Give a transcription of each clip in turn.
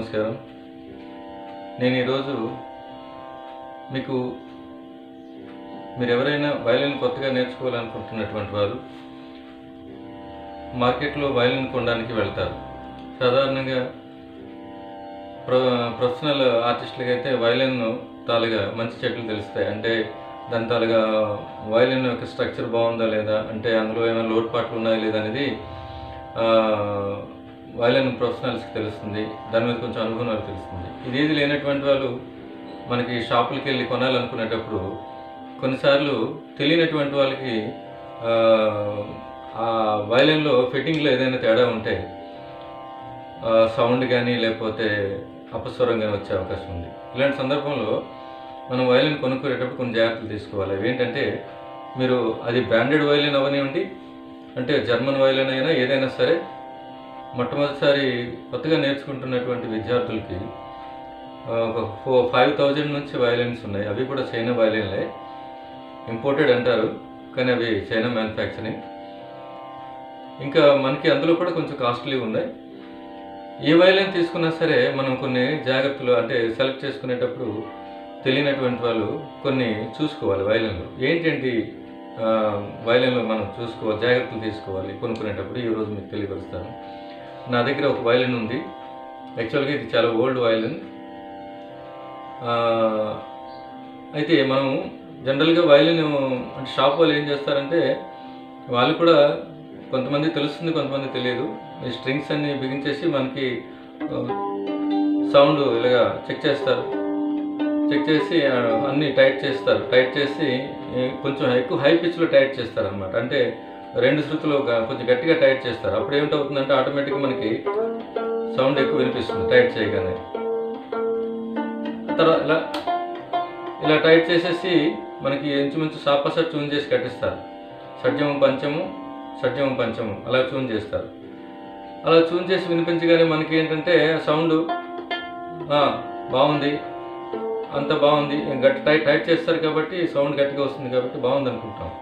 నమస్కారం నేను ఈరోజు మీకు మీరు ఎవరైనా వయలిన్ కొత్తగా నేర్చుకోవాలనుకుంటున్నటువంటి వారు మార్కెట్లో వయలిన్ కొనడానికి వెళ్తారు సాధారణంగా ప్రొ ప్రొఫెషనల్ ఆర్టిస్టులకి అయితే వయలిన్ తాలుగా మంచి చెట్లు తెలుస్తాయి అంటే దాని తాలుగా వయలిన్ యొక్క స్ట్రక్చర్ బాగుందా లేదా అంటే అందులో ఏమైనా లోటుపాట్లు ఉన్నాయా లేదా అనేది ఆ, వయలిన్ ప్రొఫెషనల్స్కి తెలుస్తుంది దాని మీద కొంచెం అనుభవం తెలుస్తుంది ఇది ఏది లేనటువంటి వాళ్ళు మనకి షాపులకి వెళ్ళి కొనాలనుకునేటప్పుడు కొన్నిసార్లు తెలియనటువంటి వాళ్ళకి ఆ, ఆ వయలిన్లో ఫిట్టింగ్లో ఏదైనా తేడా ఉంటే సౌండ్ కానీ లేకపోతే అపస్వరం కానీ వచ్చే అవకాశం ఉంది ఇలాంటి సందర్భంలో మనం వయలిన్ కొనుక్కునేటప్పుడు కొన్ని జాగ్రత్తలు తీసుకోవాలి అవి ఏంటంటే మీరు అది బ్రాండెడ్ వయలిన్ అవనివ్వండి అంటే జర్మన్ వయలిన్ అయినా ఏదైనా సరే మొట్టమొదటిసారి కొత్తగా నేర్చుకుంటున్నటువంటి విద్యార్థులకి ఆ, ఒక ఫో ఫైవ్ థౌజండ్ నుంచి వయలిన్స్ ఉన్నాయి అవి కూడా చైనా వయలిన్లే ఇంపోర్టెడ్ అంటారు కానీ అవి చైనా మ్యానుఫ్యాక్చరింగ్ ఇంకా మనకి అందులో కూడా కొంచెం కాస్ట్లీ ఉన్నాయి ఏ వైలెన్ తీసుకున్నా సరే మనం కొన్ని జాగ్రత్తలు అంటే సెలెక్ట్ చేసుకునేటప్పుడు తెలియనటువంటి వాళ్ళు కొన్ని చూసుకోవాలి వైలెన్లు ఏంటంటే వైలెన్లో మనం చూసుకోవాలి జాగ్రత్తలు తీసుకోవాలి కొనుక్కునేటప్పుడు ఈరోజు మీకు తెలియపరుస్తాను నా దగ్గర ఒక వైలెన్ ఉంది యాక్చువల్గా ఇది చాలా ఓల్డ్ వైలెన్ అయితే మనం జనరల్గా వైలిన్ అంటే షాప్ వాళ్ళు ఏం చేస్తారంటే వాళ్ళు కూడా కొంతమంది తెలుస్తుంది కొంతమంది తెలియదు ఈ స్ట్రింగ్స్ అన్ని బిగించేసి మనకి సౌండ్ ఇలాగా చెక్ చేస్తారు చెక్ చేసి ఆ, అన్ని టైట్ చేస్తారు టైట్ చేసి ఈ, కొంచెం ఎక్కువ హై పిచ్లో టైట్ చేస్తారు అనమాట అంటే రెండు శృతులు ఒక- కొంచెం గట్టిగా టైట్ చేస్తారు అప్పుడు ఏమిటవుతుందంటే ఆటోమేటిక్గా మనకి సౌండ్ ఎక్కువ వినిపిస్తుంది టైట్ చేయగానే తర్వాత ఇలా ఇలా టైట్ చేసేసి మనకి ఇంచుమించు సాపస ట్యూన్ చేసి కట్టిస్తారు షడ్జము పంచము షడ్జము పంచము అలా ట్యూన్ చేస్తారు అలా ట్యూన్ చేసి వినిపించగానే మనకి ఏంటంటే సౌండ్ బాగుంది అంత బాగుంది గట్టి టైట్ టైట్ చేస్తారు కాబట్టి సౌండ్ గట్టిగా వస్తుంది కాబట్టి బాగుంది అనుకుంటాం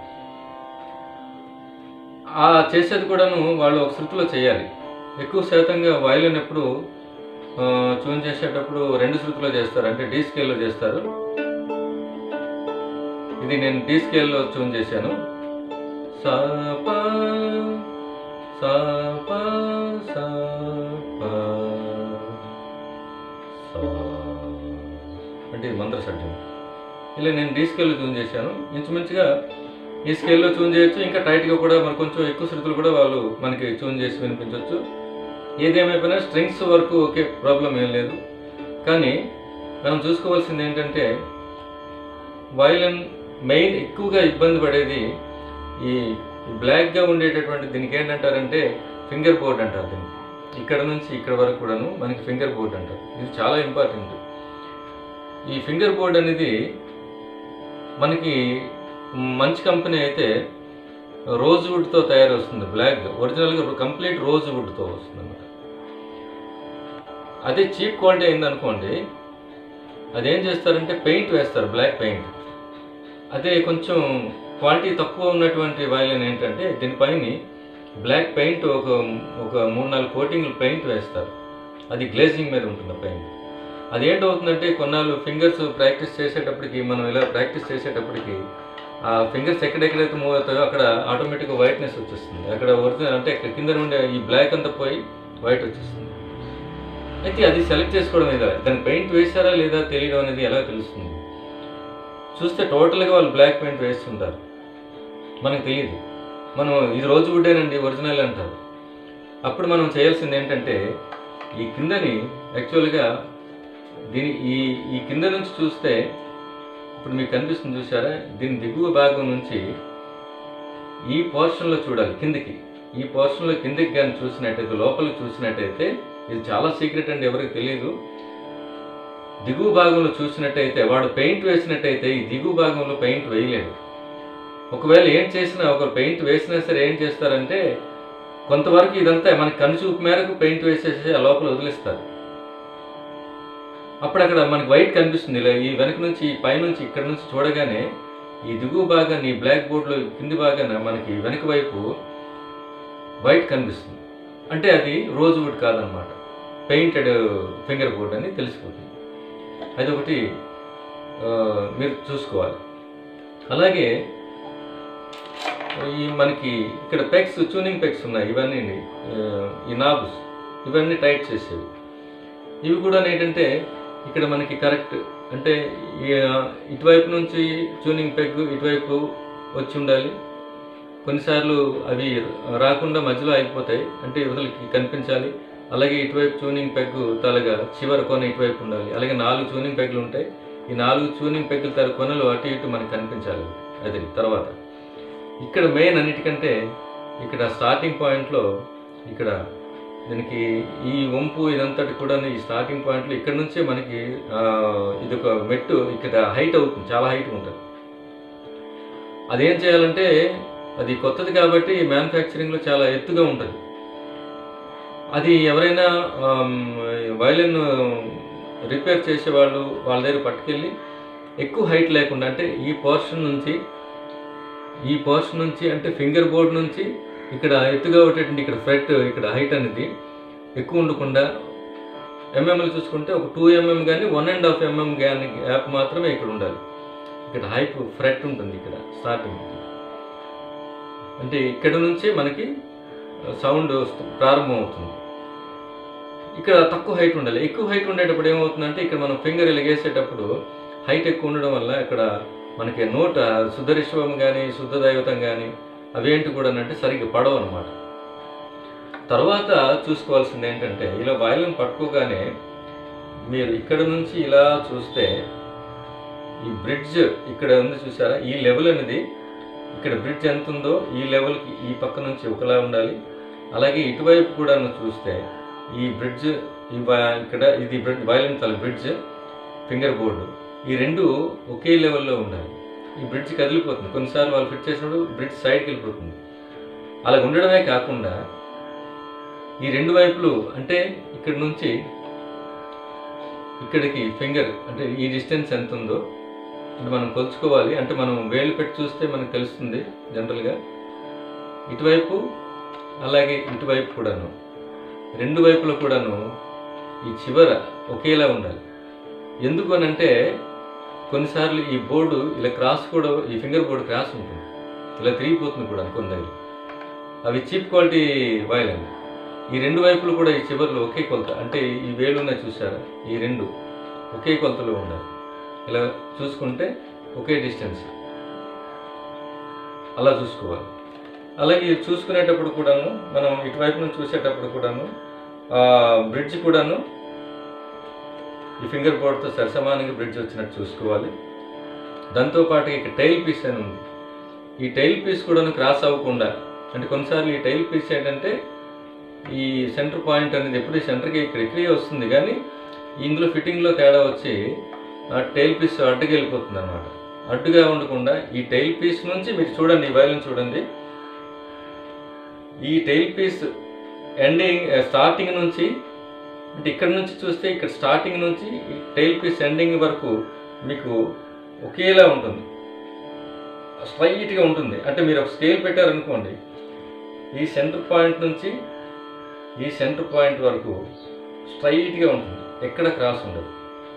ఆ చేసేది కూడాను వాళ్ళు ఒక శృతిలో చేయాలి ఎక్కువ శాతంగా వయలిన్ ఎప్పుడు ట్యూన్ చేసేటప్పుడు రెండు శృతిలో చేస్తారు అంటే డీ స్కేల్లో చేస్తారు ఇది నేను డీ స్కేల్లో ట్యూన్ చేశాను సా పా సా పా సా పా సా. అంటే ఇది మంత్ర షడ్జం ఇలా నేను డీ స్కేల్లో ట్యూన్ చేశాను ఇంచుమించుగా ఈ స్కేల్లో ట్యూన్ చేయొచ్చు ఇంకా టైట్గా కూడా మరి కొంచెం ఎక్కువ శృతులు కూడా వాళ్ళు మనకి ట్యూన్ చేసి వినిపించవచ్చు ఏదేమైపోయినా స్ట్రింగ్స్ వరకు ఓకే ప్రాబ్లం ఏం లేదు కానీ మనం చూసుకోవాల్సింది ఏంటంటే వైలన్ మెయిన్ ఎక్కువగా ఇబ్బంది పడేది ఈ బ్లాక్గా ఉండేటటువంటి దీనికి ఏంటంటారంటే ఫింగర్ బోర్డ్ అంటారు దీనికి ఇక్కడ నుంచి ఇక్కడ వరకు కూడాను మనకి ఫింగర్ బోర్డ్ అంటారు ఇది చాలా ఇంపార్టెంట్ ఈ ఫింగర్ బోర్డ్ అనేది మనకి మంచి కంపెనీ అయితే రోజ్ వుడ్తో తయారు వస్తుంది బ్లాక్ ఒరిజినల్గా కంప్లీట్ రోజ్ వుడ్తో వస్తుంది అనమాట అదే చీప్ క్వాలిటీ అయిందనుకోండి అదేం చేస్తారంటే పెయింట్ వేస్తారు బ్లాక్ పెయింట్ అదే కొంచెం క్వాలిటీ తక్కువ ఉన్నటువంటి వైలిన్ ఏంటంటే దీనిపైన బ్లాక్ పెయింట్ ఒక ఒక మూడు నాలుగు కోటింగ్లు పెయింట్ వేస్తారు అది గ్లేజింగ్ మీద ఉంటుంది పెయింట్ అది ఏంటవుతుందంటే కొన్నాళ్ళు ఫింగర్స్ ప్రాక్టీస్ చేసేటప్పటికి మనం ఇలా ప్రాక్టీస్ చేసేటప్పటికి ఆ ఫింగర్స్ ఎక్కడెక్కడైతే మూవ్ అవుతాయో అక్కడ ఆటోమేటిక్గా వైట్నెస్ వచ్చేస్తుంది అక్కడ ఒరిజినల్ అంటే ఇక్కడ కింద ఉండే ఈ బ్లాక్ అంతా పోయి వైట్ వచ్చేస్తుంది అయితే అది సెలెక్ట్ చేసుకోవడం మీద దాని పెయింట్ వేశారా లేదా తెలియడం అనేది ఎలా తెలుస్తుంది చూస్తే టోటల్గా వాళ్ళు బ్లాక్ పెయింట్ వేస్తుంటారు మనకు తెలియదు మనం ఇది రోజు వుడ్డేనండి ఒరిజినల్ అంటారు అప్పుడు మనం చేయాల్సింది ఏంటంటే ఈ కిందని యాక్చువల్గా దీని ఈ ఈ కింద నుంచి చూస్తే ఇప్పుడు మీకు కనిపిస్తుంది చూసారా దీని దిగువ భాగం నుంచి ఈ పోర్షన్లో చూడాలి కిందికి ఈ పోర్షన్లో కిందికి కానీ చూసినట్టయితే లోపలికి చూసినట్టయితే ఇది చాలా సీక్రెట్ అండి ఎవరికి తెలియదు దిగువ భాగంలో చూసినట్టయితే వాడు పెయింట్ వేసినట్టయితే ఈ దిగువ భాగంలో పెయింట్ వేయలేడు ఒకవేళ ఏం చేసినా ఒక పెయింట్ వేసినా సరే ఏం చేస్తారంటే కొంతవరకు ఇదంతా మనకి కనుచూపు మేరకు పెయింట్ వేసేసి ఆ లోపల వదిలేస్తారు అప్పుడు అక్కడ మనకి వైట్ కనిపిస్తుంది ఇలా ఈ వెనక నుంచి ఈ పైనుంచి ఇక్కడ నుంచి చూడగానే ఈ దిగువ భాగాన్ని ఈ బ్లాక్ బోర్డ్లో కింది భాగాన మనకి వెనక వైపు వైట్ కనిపిస్తుంది అంటే అది రోజ్ వుడ్ కాదనమాట పెయింటెడ్ ఫింగర్ బోర్డ్ అని తెలిసిపోతుంది అది ఒకటి ఆ, మీరు చూసుకోవాలి అలాగే ఈ మనకి ఇక్కడ పెక్స్ ట్యూనింగ్ పెక్స్ ఉన్నాయి ఇవన్నీ ఆ, ఈ నాబ్స్ ఇవన్నీ టైట్ చేసేవి ఇవి కూడా ఏంటంటే ఇక్కడ మనకి కరెక్ట్ అంటే ఈ, ఆ, ఇటువైపు నుంచి ట్యూనింగ్ పెగ్ ఇటువైపు వచ్చి ఉండాలి కొన్నిసార్లు అవి రాకుండా మధ్యలో ఆగిపోతాయి అంటే ఇవతలకి కనిపించాలి అలాగే ఇటువైపు ట్యూనింగ్ పెగ్ తలగా చివరి కొన ఇటువైపు ఉండాలి అలాగే నాలుగు ట్యూనింగ్ పెగ్లు ఉంటాయి ఈ నాలుగు ట్యూనింగ్ పెగ్ల తల కొనలు అటు ఇటు మనకి కనిపించాలి అది తర్వాత ఇక్కడ మెయిన్ అన్నిటికంటే ఇక్కడ స్టార్టింగ్ పాయింట్లో ఇక్కడ దీనికి ఈ వంపు ఇదంతటి కూడా ఈ స్టార్టింగ్ పాయింట్లో ఇక్కడ నుంచే మనకి ఆ, ఇది ఒక మెట్టు ఇక్కడ హైట్ అవుతుంది చాలా హైట్ ఉంటుంది అదేం చేయాలంటే అది కొత్తది కాబట్టి మ్యానుఫ్యాక్చరింగ్లో చాలా ఎత్తుగా ఉంటుంది అది ఎవరైనా వైలిన్ రిపేర్ చేసేవాళ్ళు వాళ్ళ దగ్గర పట్టుకెళ్ళి ఎక్కువ హైట్ లేకుండా అంటే ఈ పోర్షన్ నుంచి ఈ పోర్షన్ నుంచి అంటే ఫింగర్ బోర్డ్ నుంచి ఇక్కడ ఎత్తుగా ఉండేటువంటి ఇక్కడ ఫ్రెట్ ఇక్కడ హైట్ అనేది ఎక్కువ ఉండకుండా ఎంఎంలు చూసుకుంటే ఒక టూ ఎంఎం కానీ వన్ అండ్ హాఫ్ ఎంఎం కానీ గ్యాప్ మాత్రమే ఇక్కడ ఉండాలి ఇక్కడ హైప్ ఫ్రెట్ ఉంటుంది ఇక్కడ స్టార్టింగ్ అంటే ఇక్కడ నుంచి మనకి సౌండ్ ప్రారంభం అవుతుంది ఇక్కడ తక్కువ హైట్ ఉండాలి ఎక్కువ హైట్ ఉండేటప్పుడు ఏమవుతుందంటే ఇక్కడ మనం ఫింగర్ ఇలాగేసేటప్పుడు హైట్ ఎక్కువ ఉండడం వల్ల ఇక్కడ మనకి నోట శుద్ధరిశ్వం కానీ శుద్ధ దైవతం కానీ అవేంటి కూడా అంటే సరిగ్గా పడవు అనమాట తర్వాత చూసుకోవాల్సింది ఏంటంటే ఇలా వాయులను పట్టుకోగానే మీరు ఇక్కడ నుంచి ఇలా చూస్తే ఈ బ్రిడ్జ్ ఇక్కడ ఉంది చూసారా ఈ లెవెల్ అనేది ఇక్కడ బ్రిడ్జ్ ఎంత ఉందో ఈ లెవెల్కి ఈ పక్క నుంచి ఒకలా ఉండాలి అలాగే ఇటువైపు కూడా చూస్తే ఈ బ్రిడ్జ్ ఈ వా- ఇక్కడ ఇది బ్రిడ్జ్ వైలెంట్ తల బ్రిడ్జ్ ఫింగర్ బోర్డు ఈ రెండు ఒకే లెవెల్లో ఉండాలి ఈ బ్రిడ్జ్ కదిలిపోతుంది కొన్నిసార్లు వాళ్ళు ఫిట్ చేసినప్పుడు బ్రిడ్జ్ సైడ్కి వెళ్ళిపోతుంది అలా ఉండడమే కాకుండా ఈ రెండు వైపులు అంటే ఇక్కడ నుంచి ఇక్కడికి ఫింగర్ అంటే ఈ డిస్టెన్స్ ఎంత ఉందో అంటే మనం కొలుచుకోవాలి అంటే మనం వేలు పెట్టి చూస్తే మనకు తెలుస్తుంది జనరల్గా ఇటువైపు అలాగే ఇటువైపు కూడాను రెండు వైపులో కూడాను ఈ చివర ఒకేలా ఉండాలి ఎందుకు అని అంటే కొన్నిసార్లు ఈ బోర్డు ఇలా క్రాస్ కూడా ఈ ఫింగర్ బోర్డు క్రాస్ ఉంటుంది ఇలా తిరిగిపోతుంది కూడా కొన్ని దగ్గర అవి చీప్ క్వాలిటీ వైల్ అండి ఈ రెండు వైపులు కూడా ఈ చివర్లో ఒకే కొలత అంటే ఈ వేలు ఉన్నాయి చూసారా ఈ రెండు ఒకే కొలతలో ఉండాలి ఇలా చూసుకుంటే ఒకే డిస్టెన్స్ అలా చూసుకోవాలి అలాగే ఇది చూసుకునేటప్పుడు కూడాను మనం ఇటువైపు నుంచి చూసేటప్పుడు కూడాను బ్రిడ్జ్ కూడాను ఈ ఫింగర్ బోర్డ్తో సరసమానంగా బ్రిడ్జ్ వచ్చినట్టు చూసుకోవాలి దాంతోపాటు ఇక టైల్ పీస్ అని ఉంది ఈ టైల్ పీస్ కూడాను క్రాస్ అవ్వకుండా అంటే కొన్నిసార్లు ఈ టైల్ పీస్ ఏంటంటే ఈ సెంటర్ పాయింట్ అనేది ఎప్పుడు సెంటర్కి ఇక్కడ ఇక్కడే వస్తుంది కానీ ఇందులో ఫిట్టింగ్లో తేడా వచ్చి ఆ టైల్ పీస్ అడ్డుగా వెళ్ళిపోతుంది అనమాట అడ్డుగా ఉండకుండా ఈ టైల్ పీస్ నుంచి మీరు చూడండి ఈ వైలెన్ చూడండి ఈ టైల్ పీస్ ఎండింగ్ స్టార్టింగ్ నుంచి అంటే ఇక్కడ నుంచి చూస్తే ఇక్కడ స్టార్టింగ్ నుంచి ఈ టైల్ పీస్ ఎండింగ్ వరకు మీకు ఒకేలా ఉంటుంది స్ట్రైట్గా ఉంటుంది అంటే మీరు ఒక స్కేల్ పెట్టారనుకోండి ఈ సెంటర్ పాయింట్ నుంచి ఈ సెంటర్ పాయింట్ వరకు స్ట్రైట్గా ఉంటుంది ఎక్కడ క్రాస్ ఉండదు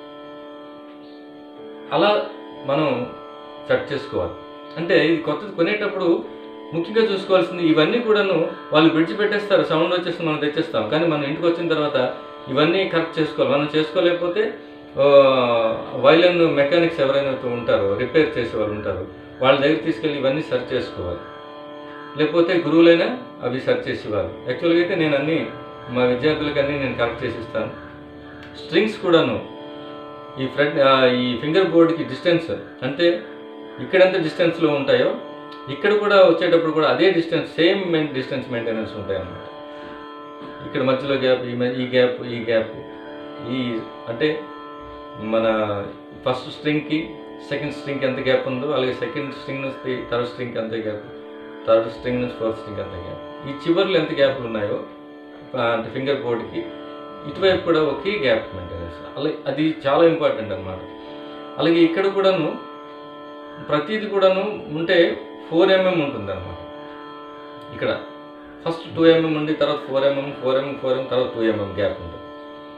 అలా మనం సెట్ చేసుకోవాలి అంటే ఇది కొత్తది కొనేటప్పుడు ముఖ్యంగా చూసుకోవాల్సింది ఇవన్నీ కూడాను వాళ్ళు బ్రిడ్జ్ పెట్టేస్తారు సౌండ్ వచ్చేసి మనం తెచ్చేస్తాం కానీ మనం ఇంటికి వచ్చిన తర్వాత ఇవన్నీ కరెక్ట్ చేసుకోవాలి మనం చేసుకోలేకపోతే వైలన్ మెకానిక్స్ ఎవరైనా ఉంటారో రిపేర్ చేసే వాళ్ళు ఉంటారు వాళ్ళ దగ్గర తీసుకెళ్ళి ఇవన్నీ సెర్చ్ చేసుకోవాలి లేకపోతే గురువులైనా అవి సెర్చ్ చేసి ఇవ్వాలి యాక్చువల్గా అయితే నేను అన్ని మా విద్యార్థులకి అన్నీ నేను కరెక్ట్ చేసి ఇస్తాను స్ట్రింగ్స్ కూడాను ఈ ఫ్రంట్ ఆ, ఈ ఫింగర్ బోర్డ్కి డిస్టెన్స్ అంటే ఇక్కడ ఎంత డిస్టెన్స్లో ఉంటాయో ఇక్కడ కూడా వచ్చేటప్పుడు కూడా అదే distance same main distance maintenance ఉంటాయి అన్నమాట ఇక్కడ మధ్యలో గ్యాప్ ఈ మ- ఈ గ్యాప్ ఈ గ్యాప్ ఈ అంటే మన ఫస్ట్ స్ట్రింగ్కి సెకండ్ స్ట్రింగ్కి ఎంత గ్యాప్ ఉందో అలాగే సెకండ్ స్ట్రింగ్ నుంచి థర్డ్ స్ట్రింగ్కి అంతే గ్యాప్ థర్డ్ స్ట్రింగ్ నుంచి ఫోర్త్ స్ట్రింగ్ అంతే గ్యాప్ ఈ చివర్లు ఎంత గ్యాప్లు ఉన్నాయో ఆ, అంటే ఫింగర్ బోర్డ్కి ఇటువైపు కూడా ఒకే గ్యాప్ మెయింటెనెన్స్ అలాగే అది చాలా ఇంపార్టెంట్ అన్నమాట అలాగే ఇక్కడ కూడాను ప్రతిది కూడాను ఉంటే ఫోర్ ఎంఎం ఉంటుంది అనమాట ఇక్కడ ఫస్ట్ టూ ఎంఎం ఉండి తర్వాత four mm four mm four mm తర్వాత టూ ఎంఎం గ్యాప్ ఉంటుంది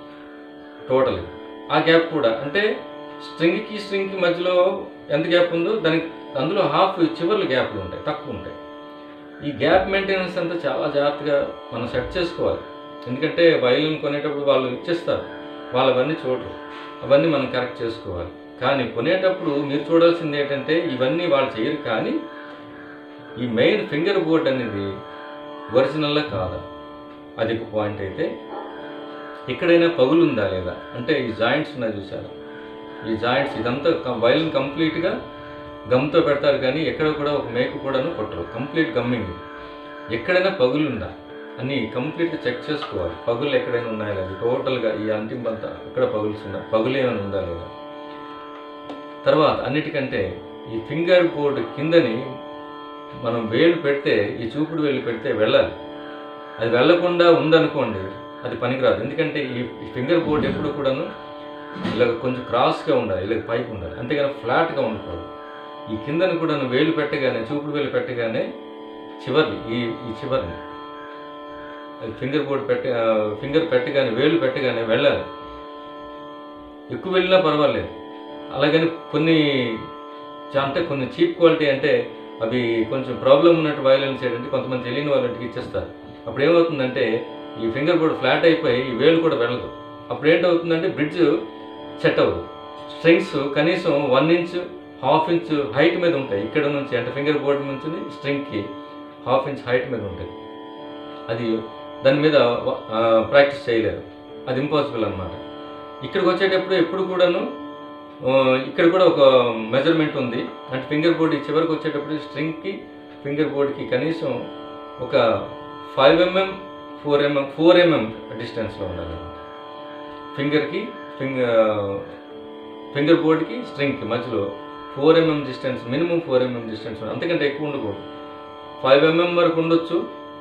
టోటల్ ఆ గ్యాప్ కూడా అంటే స్ట్రింగ్కి స్ట్రింగ్కి మధ్యలో ఎంత గ్యాప్ ఉందో దానికి అందులో హాఫ్ చివర్లు గ్యాప్లు ఉంటాయి తక్కువ ఉంటాయి ఈ గ్యాప్ మెయింటెనెన్స్ అంతా చాలా జాగ్రత్తగా మనం సెట్ చేసుకోవాలి ఎందుకంటే వైలిన్ కొనేటప్పుడు వాళ్ళు ఇచ్చేస్తారు వాళ్ళు అవన్నీ చూడరు అవన్నీ మనం కరెక్ట్ చేసుకోవాలి కానీ కొనేటప్పుడు మీరు చూడాల్సింది ఏంటంటే ఇవన్నీ వాళ్ళు చేయరు కానీ ఈ మెయిన్ ఫింగర్ బోర్డ్ అనేది ఒరిజినల్లా కాదా అది ఒక పాయింట్ అయితే ఎక్కడైనా పగులు ఉందా లేదా అంటే ఈ జాయింట్స్ ఉన్నాయి చూసారా ఈ జాయింట్స్ ఇదంతా వైలిన్ కంప్లీట్గా గమ్తో పెడతారు కానీ ఎక్కడ కూడా ఒక మేకు కూడాను కొట్టరు కంప్లీట్ గమ్మింగ్ ఎక్కడైనా పగులు ఉందా అని కంప్లీట్గా చెక్ చేసుకోవాలి పగులు ఎక్కడైనా ఉన్నాయా లేదా టోటల్గా ఈ అంతిమ అంతా ఎక్కడ పగుల్స్ ఉన్నా పగులు ఏమైనా ఉందా లేదా తర్వాత అన్నిటికంటే ఈ ఫింగర్ బోర్డ్ కిందని మనం వేలు పెడితే ఈ చూపుడు వేలు పెడితే వెళ్ళాలి అది వెళ్ళకుండా ఉందనుకోండి అది పనికిరాదు ఎందుకంటే ఈ ఈ ఫింగర్ బోర్డ్ ఎప్పుడు కూడాను ఇలా కొంచెం క్రాస్గా ఉండాలి ఇలా పైకి ఉండాలి అంతేగాని ఫ్లాట్గా ఉండకూడదు ఈ కిందను కూడా వేలు పెట్టగానే చూపుడు వేలు పెట్టగానే చివర్ని ఈ ఈ చివర్ని అది ఫింగర్ బోర్డ్ పెట్టి ఫింగర్ పెట్టగానే వేలు పెట్టగానే వెళ్ళాలి ఎక్కువ వెళ్ళినా పర్వాలేదు అలాగని కొన్ని చా- అంటే కొన్ని చీప్ క్వాలిటీ అంటే అవి కొంచెం ప్రాబ్లం ఉన్నట్టు వైలెన్స్ ఏంటంటే కొంతమంది తెలియని వాళ్ళకి ఇచ్చేస్తారు అప్పుడు ఏమవుతుందంటే ఈ ఫింగర్ బోర్డ్ ఫ్లాట్ అయిపోయి ఈ వేలు కూడా వెళ్ళదు అప్పుడు ఏంటవుతుందంటే బ్రిడ్జ్ సెట్ అవ్వదు స్ట్రింగ్స్ కనీసం one inch half inch height మీద ఉంటాయి ఇక్కడ నుంచి అంటే ఫింగర్ బోర్డ్ నుంచి స్ట్రింగ్కి హాఫ్ ఇంచ్ హైట్ మీద ఉంటుంది అది దాని మీద ప్రాక్టీస్ చేయలేరు అది ఇంపాసిబుల్ అన్నమాట ఇక్కడికి వచ్చేటప్పుడు ఎప్పుడు కూడాను ఆ, ఇక్కడ కూడా ఒక మెజర్మెంట్ ఉంది అంటే ఫింగర్ బోర్డ్ చివరికి వచ్చేటప్పుడు స్ట్రింగ్కి ఫింగర్ బోర్డ్కి కనీసం ఒక five mm four mm four mm డిస్టెన్స్లో ఉండాలి ఫింగర్కి ఫింగర్ ఫింగర్ బోర్డ్కి స్ట్రింగ్కి మధ్యలో four mm distance minimum four mm distance అంతకంటే ఎక్కువ ఉండకూడదు ఫైవ్ ఎంఎం వరకు ఉండొచ్చు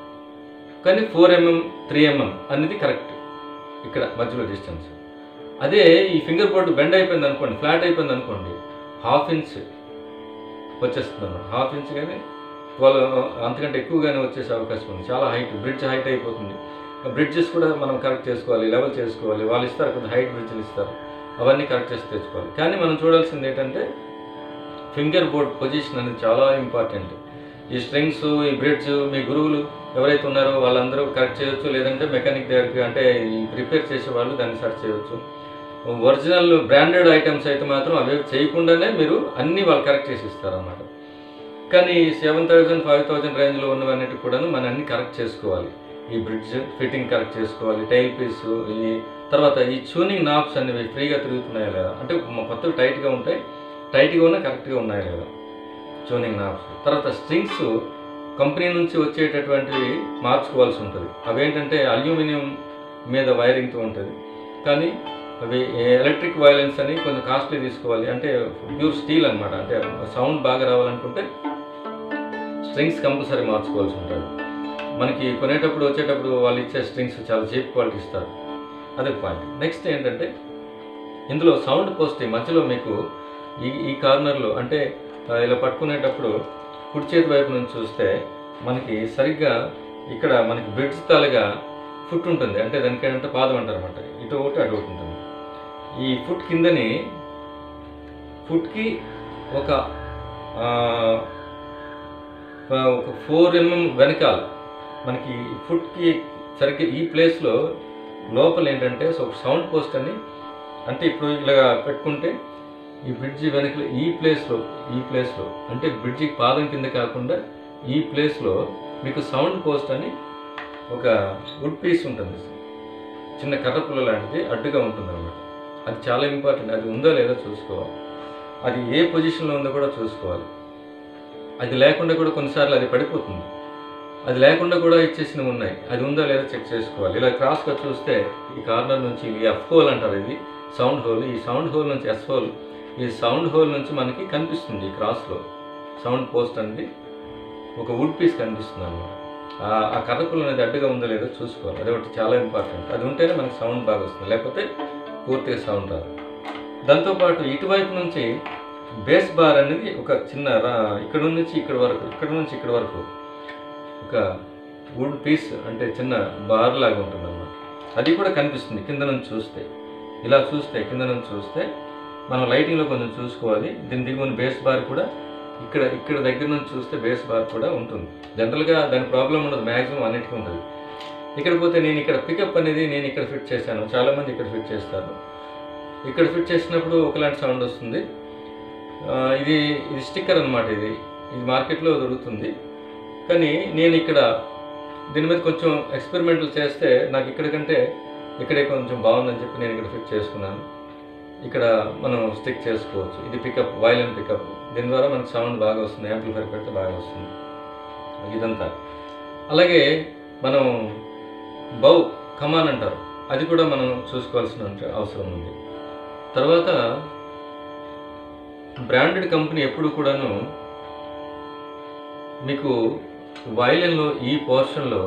కానీ ఫోర్ ఎంఎం త్రీ ఎంఎం అనేది కరెక్ట్ ఇక్కడ మధ్యలో డిస్టెన్స్ అదే ఈ ఫింగర్ బోర్డ్ బెండ్ అయిపోయింది అనుకోండి ఫ్లాట్ అయిపోయింది అనుకోండి హాఫ్ ఇంచ్ వచ్చేస్తుంది అన్నమాట హాఫ్ ఇంచ్ కానీ ట్వెల్వ్ అంతకంటే ఎక్కువగానే వచ్చేసే అవకాశం ఉంది చాలా హైట్ బ్రిడ్జ్ హైట్ అయిపోతుంది బ్రిడ్జెస్ కూడా మనం కరెక్ట్ చేసుకోవాలి లెవెల్ చేసుకోవాలి వాళ్ళు ఇస్తారు కొంత హైట్ బ్రిడ్జ్లు ఇస్తారు అవన్నీ కరెక్ట్ చేసి తెచ్చుకోవాలి కానీ మనం చూడాల్సింది ఏంటంటే ఫింగర్ బోర్డ్ పొజిషన్ అనేది చాలా ఇంపార్టెంట్ ఈ స్ట్రింగ్స్ ఈ బ్రిడ్జ్ మీ గురువులు ఎవరైతే ఉన్నారో వాళ్ళందరూ కరెక్ట్ చేయొచ్చు లేదంటే మెకానిక్ దగ్గరికి అంటే ఈ ప్రిపేర్ చేసే వాళ్ళు దాన్ని సెర్చ్ చేయొచ్చు ఒరిజినల్ బ్రాండెడ్ ఐటమ్స్ అయితే మాత్రం అవి చేయకుండానే మీరు అన్నీ వాళ్ళు కరెక్ట్ చేసి ఇస్తారన్నమాట కానీ సెవెన్ థౌజండ్ ఫైవ్ థౌజండ్ రేంజ్లో ఉన్నవన్నిటి కూడాను మనం అన్ని కరెక్ట్ చేసుకోవాలి ఈ బ్రిడ్జ్ ఫిట్టింగ్ కరెక్ట్ చేసుకోవాలి టైల్ పీస్ ఈ తర్వాత ఈ ట్యూనింగ్ నాబ్స్ అనేవి ఫ్రీగా తిరుగుతున్నాయా లేదా అంటే మ- కొత్తవి టైట్గా ఉంటాయి టైట్గా ఉన్నా కరెక్ట్గా ఉన్నాయా లేదా ట్యూనింగ్ నాబ్స్ తర్వాత స్ట్రింగ్స్ కంపెనీ నుంచి వచ్చేటటువంటివి మార్చుకోవాల్సి ఉంటుంది అవి ఏంటంటే అల్యూమినియం మీద వైరింగ్తో ఉంటుంది కానీ అవి ఎలక్ట్రిక్ వైలెన్స్ అని కొంచెం కాస్ట్లీ తీసుకోవాలి అంటే ప్యూర్ స్టీల్ అన్నమాట అంటే సౌండ్ బాగా రావాలనుకుంటే స్ట్రింగ్స్ కంపల్సరీ మార్చుకోవాల్సి ఉంటుంది మనకి కొనేటప్పుడు వచ్చేటప్పుడు వాళ్ళు ఇచ్చే స్ట్రింగ్స్ చాలా చీప్ క్వాలిటీ ఇస్తారు అదే పాయింట్ నెక్స్ట్ ఏంటంటే ఇందులో సౌండ్ పోస్ట్ మధ్యలో మీకు ఈ ఈ కార్నర్లో అంటే ఆ, ఇలా పట్టుకునేటప్పుడు కుడి చేతి వైపు నుంచి చూస్తే మనకి సరిగ్గా ఇక్కడ మనకి బ్రిడ్జ్ తాలుగా ఫుట్ ఉంటుంది అంటే దానికి ఏంటంటే పాదం అంటారు అనమాట ఇటు ఒకటి అటు ఒకటి ఉంటుంది ఈ ఫుట్ కిందని ఫుట్కి ఒక ఆ, ఆ, ఒక ఫోర్ ఎంఎం వెనకాల మనకి ఫుట్కి సరిగ్గా ఈ ప్లేస్లో లోపల ఏంటంటే సో ఒక సౌండ్ పోస్ట్ అని అంటే ఇప్పుడు ఇలా పెట్టుకుంటే ఈ బ్రిడ్జి వెనకలో ఈ ప్లేస్లో ఈ ప్లేస్లో అంటే బ్రిడ్జి పాదం కింద కాకుండా ఈ ప్లేస్లో మీకు సౌండ్ పోస్ట్ అని ఒక వుడ్ పీస్ ఉంటుంది చిన్న కర్రపుల్ల లాంటిది అడ్డుగా ఉంటుంది అనమాట అది చాలా ఇంపార్టెంట్ అది ఉందో లేదో చూసుకోవాలి అది ఏ పొజిషన్లో ఉందో కూడా చూసుకోవాలి అది లేకుండా కూడా కొన్నిసార్లు అది పడిపోతుంది అది లేకుండా కూడా ఇచ్చేసినవి ఉన్నాయి అది ఉందో లేదో చెక్ చేసుకోవాలి ఇలా క్రాస్గా చూస్తే ఈ కార్నర్ నుంచి ఈ ఎఫ్ హోల్ అంటారు ఇది సౌండ్ హోల్ ఈ సౌండ్ హోల్ నుంచి ఎస్ హోల్ ఈ సౌండ్ హోల్ నుంచి మనకి కనిపిస్తుంది ఈ క్రాస్లో సౌండ్ పోస్ట్ అనేది ఒక వుడ్ పీస్ కనిపిస్తుంది అనమాట ఆ కర్రపుల్ అనేది అడ్డుగా ఉందో లేదో చూసుకోవాలి అది ఒకటి చాలా ఇంపార్టెంట్ అది ఉంటేనే మనకి సౌండ్ బాగా వస్తుంది లేకపోతే పూర్తిగా సౌండ్ రాదు దాంతోపాటు ఇటువైపు నుంచి బేస్ బార్ అనేది ఒక చిన్న రా- ఇక్కడ నుంచి ఇక్కడ వరకు ఇక్కడ నుంచి ఇక్కడ వరకు ఒక వుడ్ పీస్ అంటే చిన్న బార్ లాగా ఉంటుంది అన్నమాట అది కూడా కనిపిస్తుంది కింద నుంచి చూస్తే ఇలా చూస్తే కింద నుంచి చూస్తే మనం లైటింగ్లో కొంచెం చూసుకోవాలి దీని దిగువన బేస్ బార్ కూడా ఇక్కడ ఇక్కడ దగ్గర నుంచి చూస్తే బేస్ బార్ కూడా ఉంటుంది జనరల్గా దాని ప్రాబ్లం ఉండదు మ్యాక్సిమం అన్నిటికీ ఉంటుంది ఇక్కడ పోతే నేను ఇక్కడ పికప్ అనేది నేను ఇక్కడ ఫిట్ చేశాను చాలామంది ఇక్కడ ఫిట్ చేస్తారు ఇక్కడ ఫిట్ చేసినప్పుడు ఒకలాంటి సౌండ్ వస్తుంది ఆ, ఇది ఇది స్టిక్కర్ అనమాట ఇది ఇది మార్కెట్లో దొరుకుతుంది కానీ నేను ఇక్కడ దీని మీద కొంచెం ఎక్స్పెరిమెంట్లు చేస్తే నాకు ఇక్కడ కంటే ఇక్కడే కొంచెం బాగుందని చెప్పి నేను ఇక్కడ ఫిట్ చేసుకున్నాను ఇక్కడ మనం స్టిక్ చేసుకోవచ్చు ఇది పికప్ వైలెన్ పికప్ దీని ద్వారా మనకి సౌండ్ బాగా వస్తుంది యాంప్లిఫైర్ పెడితే బాగా వస్తుంది ఇదంతా అలాగే మనం బౌ కమాన్ అంటారు అది కూడా మనం చూసుకోవాల్సిన అవసరం ఉంది తర్వాత బ్రాండెడ్ కంపెనీ ఎప్పుడు కూడాను మీకు వైలెన్లో ఈ పోర్షన్లో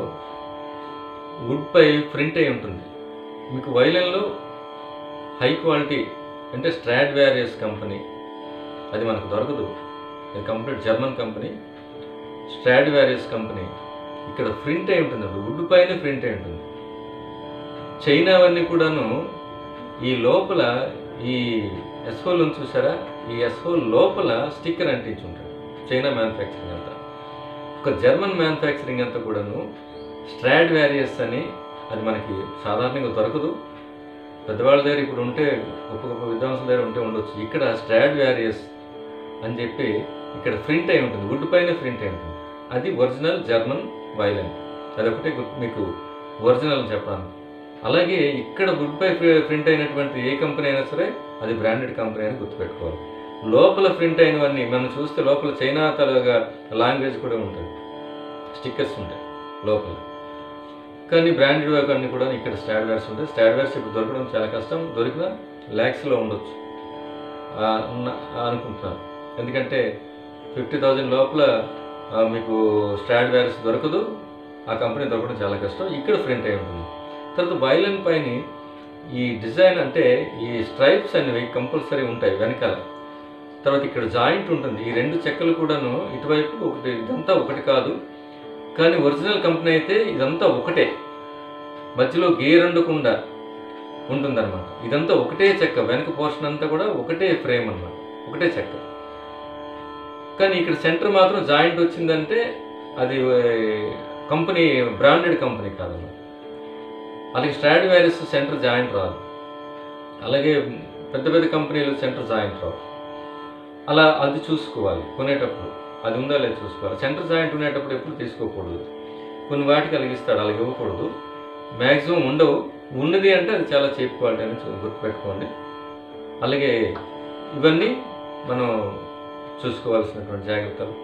వుడ్ పై ప్రింట్ అయి ఉంటుంది మీకు వైలెన్లో హై క్వాలిటీ అంటే స్ట్రాడ్ వ్యారియస్ కంపెనీ అది మనకు దొరకదు ఇది complete German company Stradivarius company ఇక్కడ ప్రింట్ అయి ఉంటుంది వుడ్ పైన ప్రింట్ అయి ఉంటుంది చైనావన్నీ కూడాను ఈ లోపల ఈ ఎస్హోల్ ఉంది చూసారా ఈ ఎస్హోల్ లోపల స్టిక్కర్ అంటించి ఉంటాడు చైనా మ్యానుఫ్యాక్చరింగ్ అంతా ఒక జర్మన్ మ్యానుఫ్యాక్చరింగ్ అంతా కూడాను స్ట్రాడ్ వ్యారియస్ అని అది మనకి సాధారణంగా దొరకదు పెద్దవాళ్ళ దగ్గర ఇప్పుడు ఉంటే గొప్ప గొప్ప విద్వాంసుల దగ్గర ఉంటే ఉండొచ్చు ఇక్కడ స్ట్రాడ్ వ్యారియస్ అని చెప్పి ఇక్కడ ప్రింట్ అయి ఉంటుంది వుడ్ పైన ప్రింట్ అయి ఉంటుంది అది ఒరిజినల్ జర్మన్ వైలెన్ అదొకటే గుర్తు- మీకు ఒరిజినల్ చెప్పాను అలాగే ఇక్కడ వుడ్ పై ప్రింట్ అయినటువంటి ఏ కంపెనీ అయినా సరే అది బ్రాండెడ్ కంపెనీ అని గుర్తుపెట్టుకోవాలి లోపల ప్రింట్ అయినవన్నీ మనం చూస్తే లోపల చైనా తరగా లాంగ్వేజ్ కూడా ఉంటుంది స్టిక్కర్స్ ఉంటాయి లోపల కానీ బ్రాండెడ్ వర్క్ అన్ని కూడా ఇక్కడ స్టాడ్ వేర్స్ ఉంటాయి స్టాడ్ వేర్స్ ఇప్పుడు దొరకడం చాలా కష్టం దొరికినా ల్యాక్స్లో ఉండొచ్చు ఆ, ఉన్న- అనుకుంటున్నాను ఎందుకంటే ఫిఫ్టీ థౌజండ్ లోపల ఆ, మీకు స్టాడ్ వేర్స్ దొరకదు ఆ కంపెనీ దొరకడం చాలా కష్టం ఇక్కడ ప్రింట్ అయి ఉంటుంది తర్వాత వైలెన్ పైన ఈ డిజైన్ అంటే ఈ స్ట్రైప్స్ అనేవి కంపల్సరీ ఉంటాయి వెనకాల తర్వాత ఇక్కడ జాయింట్ ఉంటుంది ఈ రెండు చెక్కలు కూడాను ఇటువైపు ఒకటి ఇదంతా ఒకటి కాదు కానీ ఒరిజినల్ కంపెనీ అయితే ఇదంతా ఒకటే మధ్యలో గేర్ ఉండకుండా ఉంటుందన్నమాట ఇదంతా ఒకటే చెక్క వెనక పోర్షన్ అంతా కూడా ఒకటే ఫ్రేమ్ అన్నమాట ఒకటే చెక్క కానీ ఇక్కడ సెంటర్ మాత్రం జాయింట్ వచ్చిందంటే అది కంపెనీ బ్రాండెడ్ కంపెనీ కాదన్నమాట అలాగే స్ట్రాడ్ వ్యారియస్ సెంటర్ జాయింట్ రాదు అలాగే పెద్ద పెద్ద కంపెనీలు సెంటర్ జాయింట్ రావు అలా అది చూసుకోవాలి కొనేటప్పుడు అది ఉందా లేదు చూసుకోవాలి సెంటర్ జాయింట్ ఉండేటప్పుడు ఎప్పుడు తీసుకోకూడదు కొన్ని వాటికి కలిగిస్తాడు అలాగే ఇవ్వకూడదు మ్యాక్సిమం ఉండవు ఉన్నది అంటే అది చాలా చీప్ క్వాలిటీ అని చూ- గుర్తుపెట్టుకోండి అలాగే ఇవన్నీ మనం చూసుకోవాల్సినటువంటి జాగ్రత్తలు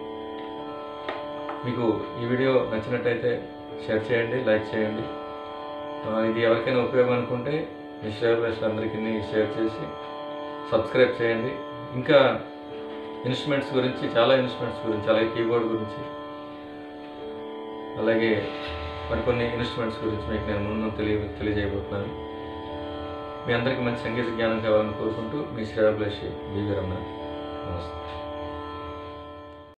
మీకు ఈ వీడియో నచ్చినట్టయితే షేర్ చేయండి లైక్ చేయండి ఆ, ఇది ఎవరికైనా ఉపయోగం అనుకుంటే మీ షేర్ అందరికీ షేర్ చేసి సబ్స్క్రైబ్ చేయండి ఇంకా ఇన్స్ట్రుమెంట్స్ గురించి చాలా ఇన్స్ట్రుమెంట్స్ గురించి అలాగే కీబోర్డ్ గురించి అలాగే మరికొన్ని ఇన్స్ట్రుమెంట్స్ గురించి మీకు నేను ముందు ముందు తెలియ తెలియజేయబోతున్నాను మీ అందరికీ మంచి సంగీత జ్ఞానం కావాలని కోరుకుంటూ మీ శ్రేయాభిలాషి బీవీ రమణ నమస్తే